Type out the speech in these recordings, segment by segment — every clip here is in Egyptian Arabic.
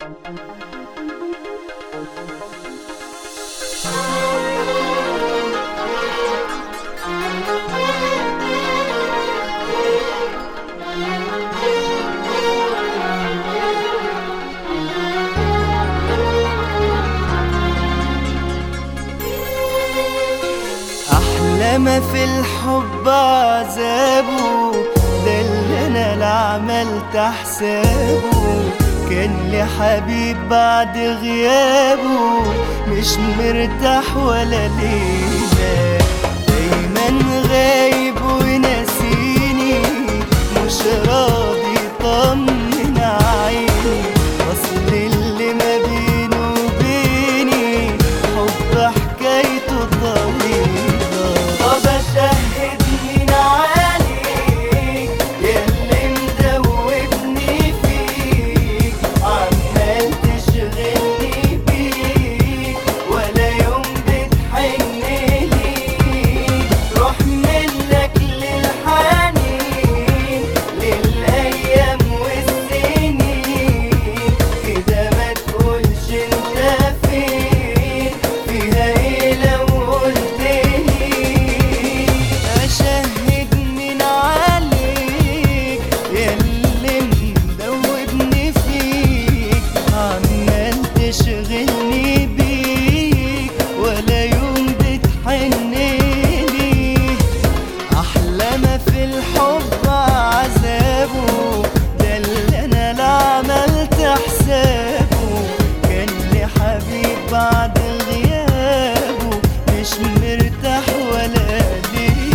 أحلى ما في الحب عذابه ده اللي أنا لا عملت حسابه كان لي حبيب بعد غيابه مش مرتاح ولا ليلة دايما غايب وناسيني مش راضي يطمن عيني أصل اللي ما بينه وبيني حب حكايته طويلة طب أشهد مين عليك ياللي مدوبني فيك عمال تشغلني بيك ولا يوم بتحن ليك روح منك للحنين للأيام والسنين كده ما تقولش انت فين فيها ايه لو قلتلي اشهد من عليك ياللي مدوبني فيك عمال تشغلني بيك ولا يوم بتحنلي احلى ما في الحب عذابه ده اللي انا لا عملت حسابه كان لي حبيب بعد غيابه مش مرتاح ولا ليلة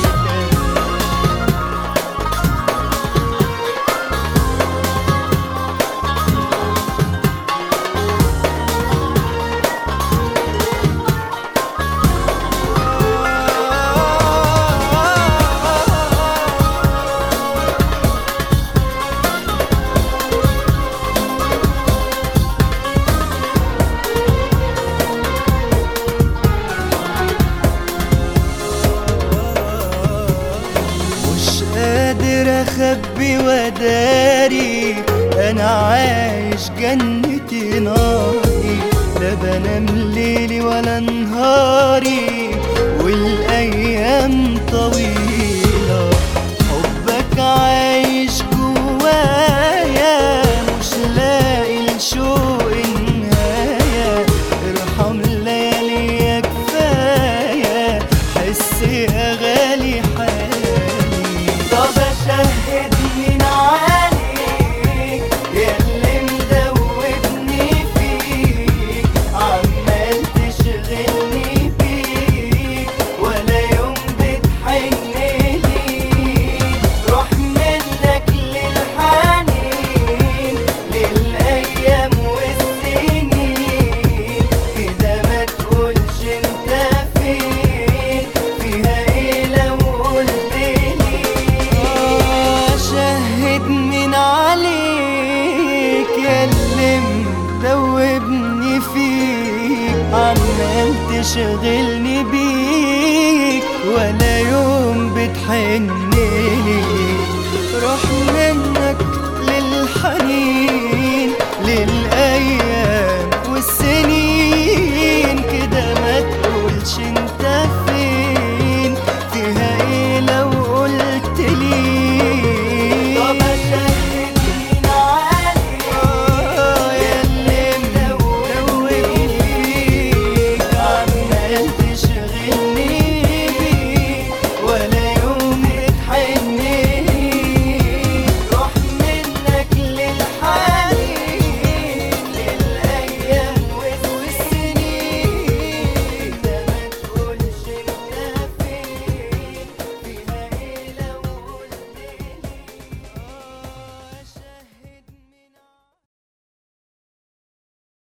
مش قادر اخبي وداري انا عايش جنتي ناري لا بنام ليلي ولا نهاري والايام طويله حبك عايش جوايا مش لاقي لشوق نهايه ارحم ليالي كفايه حس يا غالي حالي طب اشهد مين عليك ياللي مدوبني فيك عمال تشغلني بيك ولا يوم بتحن ليك روح منك للحنين للايام والسنين كده ما تقولش انت فين فيها ايه لو قلتلي شهد من عليك ياللي مدوبني فيك عمال تشغلني بيك ولا يوم بتحنلي روح منك